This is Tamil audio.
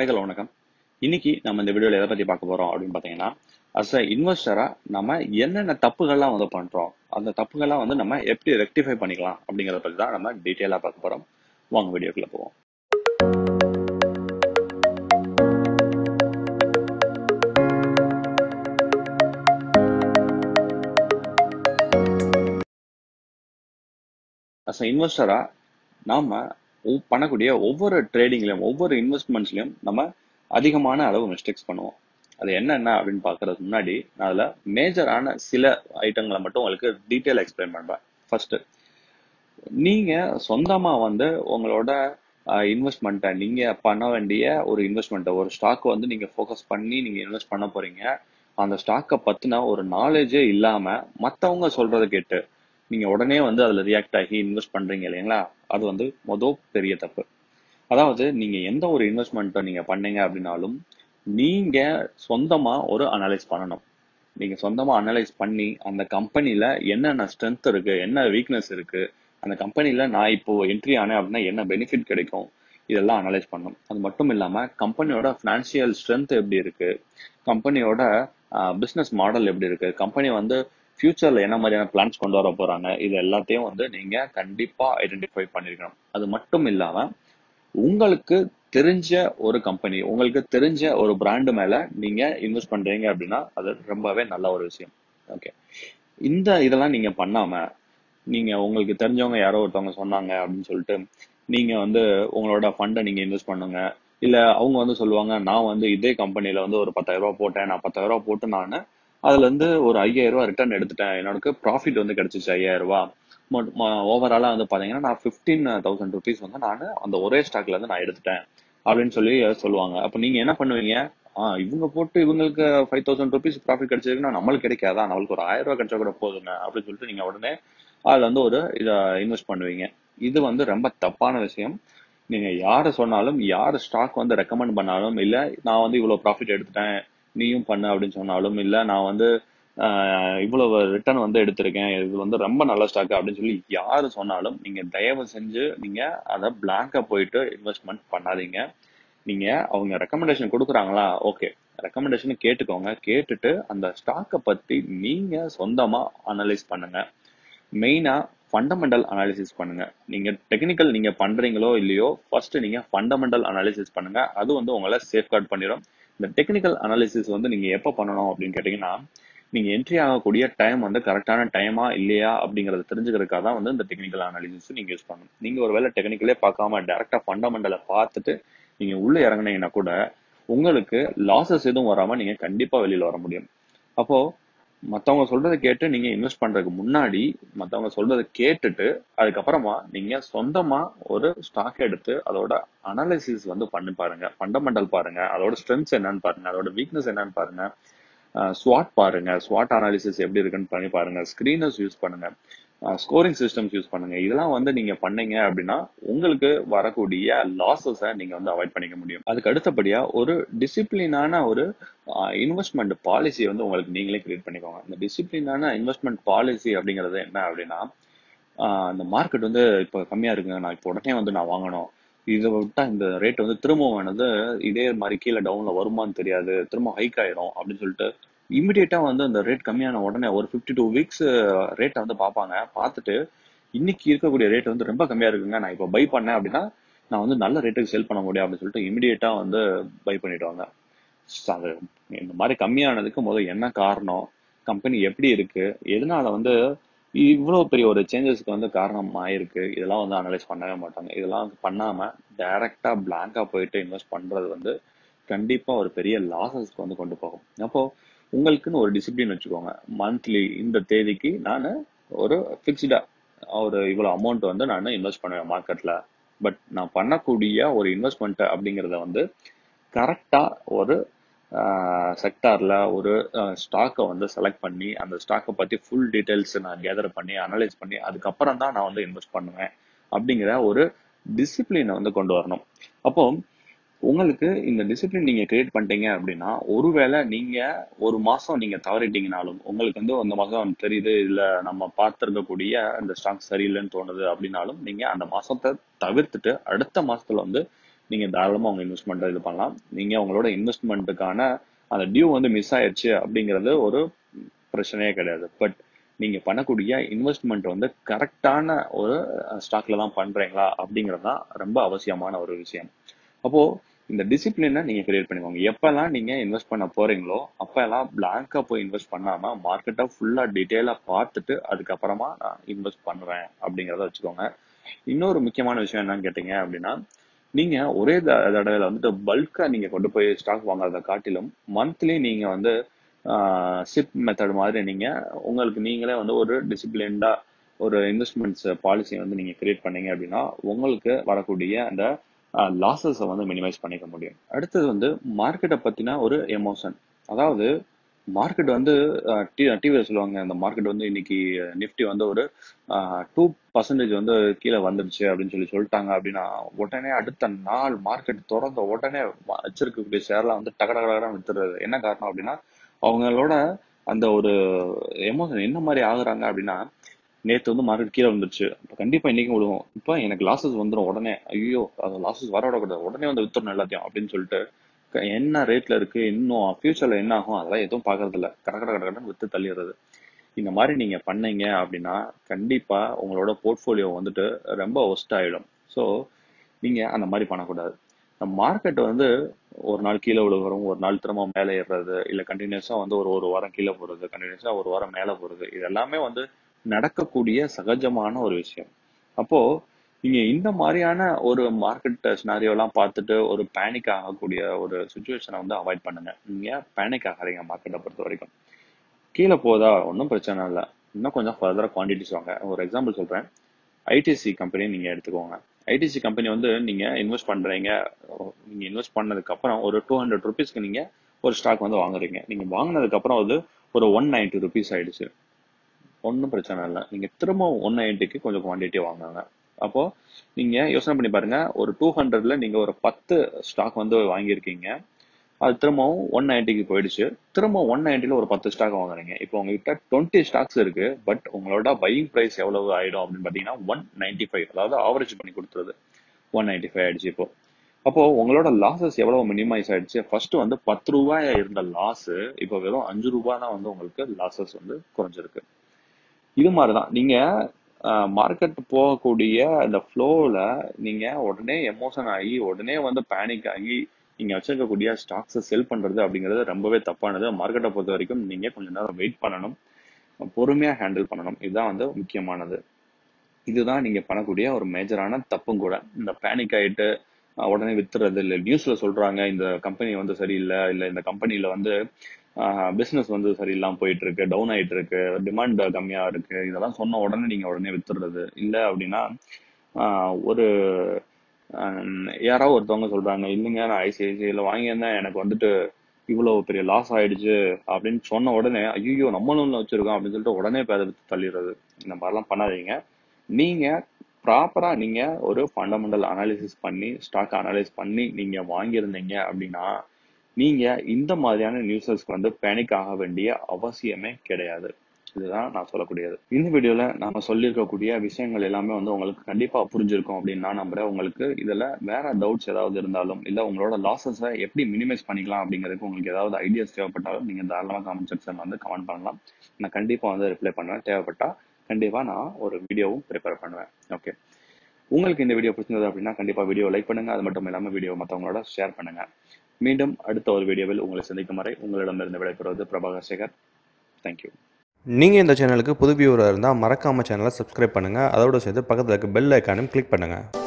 ஹலோ வணக்கம் இன்னைக்கு நம்ம இந்த வீடியோல எதை பத்தி பார்க்க போறோம் அப்படின்னு பாத்தீங்கன்னா அஸ் அ இன்வெஸ்டரா நம்ம என்னென்ன தப்புகள்லாம் வந்து பண்றோம் அந்த தப்புகள்லாம் வந்து நம்ம எப்படி ரெக்டிஃபை பண்ணிக்கலாம் அப்படிங்கறத பத்தி தான் நம்ம டீட்டெயிலா பார்க்க போறோம் வாங்க வீடியோக்குள்ள போவோம் அஸ் அ இன்வெஸ்டரா நாம ஒவ்- பண்ணக்கூடிய ஒவ்வொரு ட்ரேடிங்லயும் ஒவ்வொரு இன்வெஸ்ட்மெண்ட்ஸ்லயும் நம்ம அதிகமான அளவு மிஸ்டேக்ஸ் பண்ணுவோம் அது என்னென்ன அப்படின்னு பார்க்கறதுக்கு முன்னாடி நான் அதுல மேஜரான சில ஐட்டங்களை மட்டும் உங்களுக்கு டீட்டெயில் எக்ஸ்பிளைன் பண்றேன் ஃபர்ஸ்ட் நீங்க சொந்தமா வந்து உங்களோட இன்வெஸ்ட்மெண்ட்டை நீங்க பண்ண வேண்டிய ஒரு இன்வெஸ்ட்மெண்ட்டை ஒரு ஸ்டாக் வந்து நீங்க ஃபோக்கஸ் பண்ணி நீங்க இன்வெஸ்ட் பண்ண போறீங்க அந்த ஸ்டாக்கை பத்தின ஒரு நாலேஜே இல்லாம மத்தவங்க சொல்றதை கேட்டு நீங்க உடனே வந்து அதுல ரியாக்ட் ஆகி இன்வெஸ்ட் பண்றீங்க இல்லைங்களா அது வந்து மொதல் பெரிய தப்பு அதாவது நீங்க எந்த ஒரு இன்வெஸ்ட்மெண்ட்டை நீங்க பண்ணீங்க அப்படின்னாலும் நீங்க சொந்தமா ஒரு அனலைஸ் பண்ணணும் நீங்க சொந்தமா அனலைஸ் பண்ணி அந்த கம்பெனில என்னென்ன ஸ்ட்ரென்த் இருக்கு என்ன வீக்னஸ் இருக்கு அந்த கம்பெனில நான் இப்போ என்ட்ரி ஆனேன் அப்படின்னா என்ன பெனிஃபிட் கிடைக்கும் இதெல்லாம் அனலைஸ் பண்ணணும் அது மட்டும் இல்லாம கம்பெனியோட ஃபினான்ஷியல் ஸ்ட்ரென்த் எப்படி இருக்கு கம்பெனியோட பிசினஸ் மாடல் எப்படி இருக்கு கம்பெனி வந்து ஃபியூச்சர்ல என்ன மாதிரியான பிளான்ஸ் கொண்டு வர போறாங்க இது எல்லாத்தையும் வந்து நீங்க கண்டிப்பா ஐடென்டிஃபை பண்ணிருக்கணும் அது மட்டும் இல்லாம உங்களுக்கு தெரிஞ்ச ஒரு கம்பெனி உங்களுக்கு தெரிஞ்ச ஒரு பிராண்டு மேல நீங்க இன்வெஸ்ட் பண்றீங்க அப்படின்னா அது ரொம்பவே நல்ல ஒரு விஷயம் ஓகே இந்த இதெல்லாம் நீங்க பண்ணாம நீங்க உங்களுக்கு தெரிஞ்சவங்க யாரோ ஒருத்தவங்க சொன்னாங்க அப்படின்னு சொல்லிட்டு நீங்க வந்து உங்களோட ஃபண்டை நீங்க இன்வெஸ்ட் பண்ணுங்க இல்ல அவங்க வந்து சொல்லுவாங்க நான் வந்து இதே கம்பெனில வந்து ஒரு பத்தாயிரம் ரூபாய் போட்டேன் நான் பத்தாயிரம் ரூபாய் போட்டு நான் அதுல இருந்து ஒரு ஐயாயிரம் ரூபாய் ரிட்டர்ன் எடுத்துட்டேன் எனக்கு ப்ராஃபிட் வந்து கிடைச்சிச்சு ஐயாயிரம் ரூபாய் ஓவராலா வந்து பாத்தீங்கன்னா நான் ஃபிஃப்டீன் தௌசண்ட் ருபீஸ் வந்து நான் அந்த ஒரே ஸ்டாக்ல இருந்து நான் எடுத்துட்டேன் அப்படின்னு சொல்லி சொல்லுவாங்க அப்ப நீங்க என்ன பண்ணுவீங்க ஆஹ் இவங்க போட்டு இவங்களுக்கு ஃபைவ் தௌசண்ட் ருபீஸ் ப்ராஃபிட் கிடைச்சிருக்குன்னா நம்மளுக்கு கிடைக்காதா நம்மளுக்கு ஒரு ஆயிரம் ரூபாய் கிடைச்சா கூட போதுங்க அப்படின்னு சொல்லிட்டு நீங்க உடனே அதுல வந்து ஒரு இதை இன்வெஸ்ட் பண்ணுவீங்க இது வந்து ரொம்ப தப்பான விஷயம் நீங்க யாரு சொன்னாலும் யார் ஸ்டாக் வந்து ரெக்கமெண்ட் பண்ணாலும் இல்ல நான் வந்து இவ்வளவு ப்ராஃபிட் எடுத்துட்டேன் நீயும் பண்ணு அப்படின்னு சொன்னாலும் இல்ல நான் வந்து ஆஹ் இவ்வளவு ரிட்டர்ன் வந்து எடுத்திருக்கேன் இது வந்து ரொம்ப நல்ல ஸ்டாக் அப்படின்னு சொல்லி யாரு சொன்னாலும் நீங்க தயவு செஞ்சு நீங்க அதை பிளாங்கா போயிட்டு இன்வெஸ்ட்மெண்ட் பண்ணாதீங்க நீங்க அவங்க ரெக்கமெண்டேஷன் கொடுக்குறாங்களா ஓகே ரெக்கமெண்டேஷன் கேட்டுக்கோங்க கேட்டுட்டு அந்த ஸ்டாக்கை பத்தி நீங்க சொந்தமா அனலைஸ் பண்ணுங்க மெயினா ஃபண்டமெண்டல் அனாலிசிஸ் பண்ணுங்க நீங்க டெக்னிக்கல் நீங்க பண்றீங்களோ இல்லையோ ஃபர்ஸ்ட் நீங்க ஃபண்டமெண்டல் அனாலிசிஸ் பண்ணுங்க அது வந்து உங்களை சேஃப்கார்ட் பண்ணிடும் இந்த டெக்னிக்கல் அனாலிசிஸ் வந்து நீங்க எப்போ பண்ணணும் அப்படின்னு கேட்டீங்கன்னா நீங்க என்ட்ரி ஆகக்கூடிய டைம் வந்து கரெக்டான டைமா இல்லையா அப்படிங்கறத தெரிஞ்சுக்கிறதுக்காக தான் வந்து இந்த டெக்னிக்கல் அனாலிசிஸ் நீங்க யூஸ் பண்ணணும் நீங்க ஒருவேளை டெக்னிக்கலே பார்க்காம டேரக்டா ஃபண்டமெண்டலை பார்த்துட்டு நீங்க உள்ள இறங்குனீங்கன்னா கூட உங்களுக்கு லாசஸ் எதுவும் வராம நீங்க கண்டிப்பா வெளியில வர முடியும் அப்போ மத்தவங்க சொல்றதை கேட்டு நீங்க இன்வெஸ்ட் பண்றதுக்கு முன்னாடி மத்தவங்க சொல்றதை கேட்டுட்டு அதுக்கப்புறமா நீங்க சொந்தமா ஒரு ஸ்டாக் எடுத்து அதோட அனாலிசிஸ் வந்து பண்ணி பாருங்க ஃபண்டமெண்டல் பாருங்க அதோட ஸ்ட்ரென்த்ஸ் என்னன்னு பாருங்க அதோட வீக்னஸ் என்னன்னு பாருங்க ஸ்வாட் பாருங்க ஸ்வாட் அனாலிசிஸ் எப்படி இருக்குன்னு பண்ணி பாருங்க ஸ்கிரீனர்ஸ் யூஸ் பண்ணுங்க ஸ்கோரிங் சிஸ்டம்ஸ் யூஸ் பண்ணுங்க இதெல்லாம் வந்து நீங்க பண்ணீங்க அப்படின்னா உங்களுக்கு வரக்கூடிய லாசஸை நீங்க வந்து அவாய்ட் பண்ணிக்க முடியும் அதுக்கு அடுத்தபடியா ஒரு டிசிப்ளினான ஒரு இன்வெஸ்ட்மெண்ட் பாலிசி வந்து உங்களுக்கு நீங்களே கிரியேட் பண்ணிக்கோங்க இந்த டிசிப்ளினான இன்வெஸ்ட்மெண்ட் பாலிசி அப்படிங்கிறது என்ன அப்படின்னா ஆஹ் இந்த மார்க்கெட் வந்து இப்போ கம்மியா இருக்குங்க நான் இப்போ உடனே வந்து நான் வாங்கணும் இதை விட்டா இந்த ரேட் வந்து திரும்பவும் வேணது இதே மாதிரி கீழே டவுன்ல வருமான்னு தெரியாது திரும்ப ஹைக் ஆயிரும் அப்படின்னு சொல்லிட்டு இமிடியேட்டா வந்து அந்த ரேட் கம்மியான உடனே ஒரு ஃபிஃப்டி டூ வீக்ஸ் ரேட்டை வந்து பார்ப்பாங்க பார்த்துட்டு இன்னைக்கு இருக்கக்கூடிய ரேட் வந்து ரொம்ப கம்மியா இருக்குங்க நான் இப்போ பை பண்ணேன் அப்படின்னா நான் வந்து நல்ல ரேட்டுக்கு செல் பண்ண முடியும் அப்படின்னு சொல்லிட்டு இமிடியேட்டா வந்து பை பண்ணிடுவாங்க அது இந்த மாதிரி கம்மியானதுக்கு முதல் என்ன காரணம் கம்பெனி எப்படி இருக்கு எதனால வந்து இவ்வளவு பெரிய ஒரு சேஞ்சஸ்க்கு வந்து காரணம் ஆயிருக்கு இதெல்லாம் வந்து அனலைஸ் பண்ணவே மாட்டாங்க இதெல்லாம் பண்ணாம டைரக்டா பிளாங்கா போயிட்டு இன்வெஸ்ட் பண்றது வந்து கண்டிப்பா ஒரு பெரிய லாசஸ்க்கு வந்து கொண்டு போகும் அப்போ உங்களுக்குன்னு ஒரு டிசிப்ளின் வச்சுக்கோங்க மந்த்லி இந்த தேதிக்கு நான் ஒரு ஃபிக்ஸ்டா ஒரு இவ்வளவு அமௌண்ட் வந்து நான் இன்வெஸ்ட் பண்ணுவேன் மார்க்கெட்ல பட் நான் பண்ணக்கூடிய ஒரு இன்வெஸ்ட்மெண்ட் அப்படிங்கிறத வந்து கரெக்டா ஒரு செக்டார்ல ஒரு ஸ்டாக்கை வந்து செலக்ட் பண்ணி அந்த ஸ்டாக்கை பத்தி ஃபுல் டீடைல்ஸ் நான் கேதர் பண்ணி அனலைஸ் பண்ணி அதுக்கப்புறம் தான் நான் வந்து இன்வெஸ்ட் பண்ணுவேன் அப்படிங்கிற ஒரு டிசிப்ளினை வந்து கொண்டு வரணும் அப்போ உங்களுக்கு இந்த டிசிப்ளின் நீங்க கிரியேட் பண்ணிட்டீங்க அப்படின்னா ஒருவேளை நீங்க ஒரு மாசம் நீங்க தவறிட்டீங்கனாலும் உங்களுக்கு வந்து அந்த மாசம் தெரியுது இல்ல நம்ம பார்த்திருக்கக்கூடிய இந்த ஸ்டாக் சரியில்லைன்னு தோணுது அப்படின்னாலும் நீங்க அந்த மாசத்தை தவிர்த்துட்டு அடுத்த மாசத்துல வந்து நீங்க தாராளமா உங்க இன்வெஸ்ட்மெண்ட் இது பண்ணலாம் நீங்க உங்களோட இன்வெஸ்ட்மெண்ட்டுக்கான அந்த டியூ வந்து மிஸ் ஆயிடுச்சு அப்படிங்கிறது ஒரு பிரச்சனையே கிடையாது பட் நீங்க பண்ணக்கூடிய இன்வெஸ்ட்மெண்ட் வந்து கரெக்டான ஒரு ஸ்டாக்ல தான் பண்றீங்களா அப்படிங்கிறது தான் ரொம்ப அவசியமான ஒரு விஷயம் அப்போ இந்த டிசிப்ளினை நீங்க கிரியேட் பண்ணிக்கோங்க எப்பெல்லாம் நீங்க இன்வெஸ்ட் பண்ண போறீங்களோ அப்பெல்லாம் பிளாங்கா போய் இன்வெஸ்ட் பண்ணாம மார்க்கெட்டை ஃபுல்லா டீட்டெயிலா பார்த்துட்டு அதுக்கப்புறமா நான் இன்வெஸ்ட் பண்றேன் அப்படிங்கிறத வச்சுக்கோங்க இன்னொரு முக்கியமான விஷயம் என்னன்னு கேட்டீங்க அப்படின்னா நீங்க ஒரே த- தடவையில வந்துட்டு பல்கா நீங்க கொண்டு போய் ஸ்டாக் வாங்குறத காட்டிலும் மந்த்லி நீங்க வந்து சிப் மெத்தட் மாதிரி நீங்க உங்களுக்கு நீங்களே வந்து ஒரு டிசிப்ளின்டா ஒரு இன்வெஸ்ட்மெண்ட்ஸ் பாலிசி வந்து நீங்க கிரியேட் பண்ணீங்க அப்படின்னா உங்களுக்கு வரக்கூடிய அந்த லாசஸை வந்து மினிமைஸ் பண்ணிக்க முடியும் அடுத்தது வந்து மார்க்கெட்டை பத்தின ஒரு எமோஷன் அதாவது மார்க்கெட் வந்து டிவியில் சொல்லுவாங்க அந்த மார்க்கெட் வந்து இன்னைக்கு நிஃப்டி வந்து ஒரு டூ பர்சன்டேஜ் வந்து கீழே வந்துருச்சு அப்படின்னு சொல்லி சொல்லிட்டாங்க அப்படின்னா உடனே அடுத்த நாள் மார்க்கெட் திறந்த உடனே வ- வச்சிருக்கக்கூடிய ஷேர்லாம் வந்து டக டக டகடன்னு வித்துறது என்ன காரணம் அப்படின்னா அவங்களோட அந்த ஒரு எமோஷன் என்ன மாதிரி ஆகுறாங்க அப்படின்னா நேத்து வந்து மார்க்கெட் கீழே வந்துருச்சு அப்ப கண்டிப்பா இன்னைக்கு விழுவும் இப்போ எனக்கு லாசஸ் வந்துடும் உடனே ஐயோ அது லாசஸ் வர விடக்கூடாது உடனே வந்து வித்துறணும் எல்லாத்தையும் அப்படின்னு சொல்லிட்டு க- என்ன ரேட்ல இருக்கு இன்னும் ஃபியூச்சர்ல என்ன ஆகும் அதெல்லாம் எதுவும் பாக்குறது இல்ல கட கட கட கடன்னு வித்து தள்ளிடுறது இந்த மாதிரி நீங்க பண்ணீங்க அப்படின்னா கண்டிப்பா உங்களோட போர்ட்ஃபோலியோ வந்துட்டு ரொம்ப ஒஸ்ட் ஆயிடும் ஸோ நீங்க அந்த மாதிரி பண்ணக்கூடாது மார்க்கெட் வந்து ஒரு நாள் கீழே விழுகிறோம் ஒரு நாள் திரும்ப மேலே ஏறுறது இல்லை கண்டினியூஸா வந்து ஒரு ஒரு வாரம் கீழே போறது கண்டினியூஸா ஒரு வாரம் மேலே போறது இது எல்லாமே வந்து நடக்கக்கூடிய சகஜமான ஒரு விஷயம் அப்போ நீங்க இந்த மாதிரியான ஒரு மார்க்கெட் சினாரியோலாம் பார்த்துட்டு ஒரு பேனிக் ஆகக்கூடிய ஒரு சுச்சுவேஷனை வந்து அவாய்ட் பண்ணுங்க நீங்க பேனிக் ஆகாதீங்க மார்க்கெட்டை பொறுத்த வரைக்கும் கீழே போதா ஒன்றும் பிரச்சனை இல்லை இன்னும் கொஞ்சம் ஃபர்தராக குவான்டிட்டிஸ் வாங்க ஒரு எக்ஸாம்பிள் சொல்றேன் ஐடிசி கம்பெனி நீங்க எடுத்துக்கோங்க ஐடிசி கம்பெனி வந்து நீங்க இன்வெஸ்ட் பண்றீங்க நீங்க இன்வெஸ்ட் பண்ணதுக்கு அப்புறம் ஒரு டூ ஹண்ட்ரட் ருபீஸ்க்கு நீங்க ஒரு ஸ்டாக் வந்து வாங்குறீங்க நீங்க வாங்கினதுக்கு அப்புறம் அது ஒரு ஒன் நைன்டி ருபீஸ் ஆயிடுச்சு ஒன்றும் பிரச்சனை இல்லை நீங்க திரும்ப ஒன் நைன்ட்டிக்கு கொஞ்சம் குவான்டிட்டி வாங்குங்க அப்போ நீங்க யோசனை பண்ணி பாருங்க ஒரு டூ ஹண்ட்ரட்ல நீங்க ஒரு பத்து ஸ்டாக் வந்து வாங்கியிருக்கீங்க அது திரும்பவும் ஒன் நைன்ட்டிக்கு போயிடுச்சு திரும்ப ஒன் நைன்ட்டில ஒரு பத்து ஸ்டாக் வாங்குறீங்க இப்போ உங்ககிட்ட டுவெண்ட்டி ஸ்டாக்ஸ் இருக்கு பட் உங்களோட பையிங் பிரைஸ் எவ்வளவு ஆயிடும் அப்படின்னு பாத்தீங்கன்னா ஒன் நைன்டி ஃபைவ் அதாவது ஆவரேஜ் பண்ணி கொடுத்துருது ஒன் நைன்டி ஃபைவ் ஆயிடுச்சு இப்போ அப்போ உங்களோட லாசஸ் எவ்வளவு மினிமைஸ் ஆயிடுச்சு ஃபர்ஸ்ட் வந்து பத்து ரூபாய் இருந்த லாஸ் இப்போ வெறும் அஞ்சு ரூபாய் தான் வந்து உங்களுக்கு லாசஸ் வந்து குறைஞ்சிருக்கு இது மாதிரிதான் நீங்க மார்க்கெட் போகக்கூடிய அந்த ஃப்ளோவில் நீங்க உடனே எமோஷன் ஆகி உடனே வந்து பேனிக் ஆகி நீங்க வச்சிருக்கக்கூடிய ஸ்டாக்ஸை செல் பண்றது அப்படிங்கிறது ரொம்பவே தப்பானது மார்க்கெட்டை பொறுத்த வரைக்கும் நீங்க கொஞ்ச நேரம் வெயிட் பண்ணணும் பொறுமையா ஹேண்டில் பண்ணணும் இதுதான் வந்து முக்கியமானது இதுதான் நீங்க பண்ணக்கூடிய ஒரு மேஜரான தப்பும் கூட இந்த பேனிக் ஆயிட்டு அஹ், உடனே வித்துறது இல்லை நியூஸ்ல சொல்றாங்க இந்த கம்பெனி வந்து சரியில்லை இல்லை இந்த கம்பெனில வந்து பிசினஸ் வந்து சரியில்லாம போயிட்டு இருக்கு டவுன் ஆயிட்டு இருக்கு டிமாண்ட் கம்மியா இருக்கு இதெல்லாம் சொன்ன உடனே நீங்க உடனே வித்துறது இல்லை அப்படின்னா ஆஹ், ஒரு ஆஹ், யாரோ ஒருத்தவங்க சொல்றாங்க இல்லைங்க நான் ஐசிஐசிஐல வாங்கியிருந்தேன் எனக்கு வந்துட்டு இவ்வளவு பெரிய லாஸ் ஆயிடுச்சு அப்படின்னு சொன்ன உடனே ஐயோ நம்மளும் வச்சிருக்கோம் அப்படின்னு சொல்லிட்டு உடனே பேரை வித்து தள்ளிடுறது இந்த மாதிரிலாம் பண்ணாதீங்க நீங்க ப்ராப்பரா நீங்க ஒரு ஃபண்டமெண்டல் அனாலிசிஸ் பண்ணி ஸ்டாக் அனலைஸ் பண்ணி நீங்க வாங்கியிருந்தீங்க அப்படின்னா நீங்க இந்த மாதிரியான நியூஸஸ்க்கு வந்து பேனிக் ஆக வேண்டிய அவசியமே கிடையாது இதுதான் நான் சொல்லக்கூடியது இந்த வீடியோல நாம சொல்லியிருக்கக்கூடிய விஷயங்கள் எல்லாமே வந்து உங்களுக்கு கண்டிப்பா புரிஞ்சிருக்கும் அப்படின்னு நான் நம்புறேன் உங்களுக்கு இதுல வேற டவுட்ஸ் ஏதாவது இருந்தாலும் இல்ல உங்களோட லாசஸை எப்படி மினிமைஸ் பண்ணிக்கலாம் அப்படிங்கிறதுக்கு உங்களுக்கு ஏதாவது ஐடியாஸ் தேவைப்பட்டாலும் நீங்க தாராளமாக கமெண்ட் செக்ஷன் வந்து கமெண்ட் பண்ணலாம் நான் கண்டிப்பா வந்து ரிப்ளை பண்ணுவேன் தேவைப்பட்டா கண்டிப்பா நான் ஒரு வீடியோவும் ப்ரிப்பேர் பண்ணுவேன் ஓகே உங்களுக்கு இந்த வீடியோ பிடிச்சிருந்தது அப்படின்னா கண்டிப்பா வீடியோ லைக் பண்ணுங்க அது மட்டும் இல்லாம வீடியோ மற்றவங்களோட ஷேர் பண்ணுங்க மீண்டும் அடுத்த ஒரு வீடியோவில் உங்களை சந்திக்கும் வரை உங்களிடமிருந்து விடைபெறுவது பிரபாகர் சேகர் தேங்க்யூ நீங்கள் இந்த சேனலுக்கு புது வியூவராக இருந்தால் மறக்காமல் சேனலை சப்ஸ்கிரைப் பண்ணுங்கள் அதோட சேர்த்து பக்கத்தில் இருக்க பெல் ஐக்கானும் கிளிக் பண்ணுங்கள்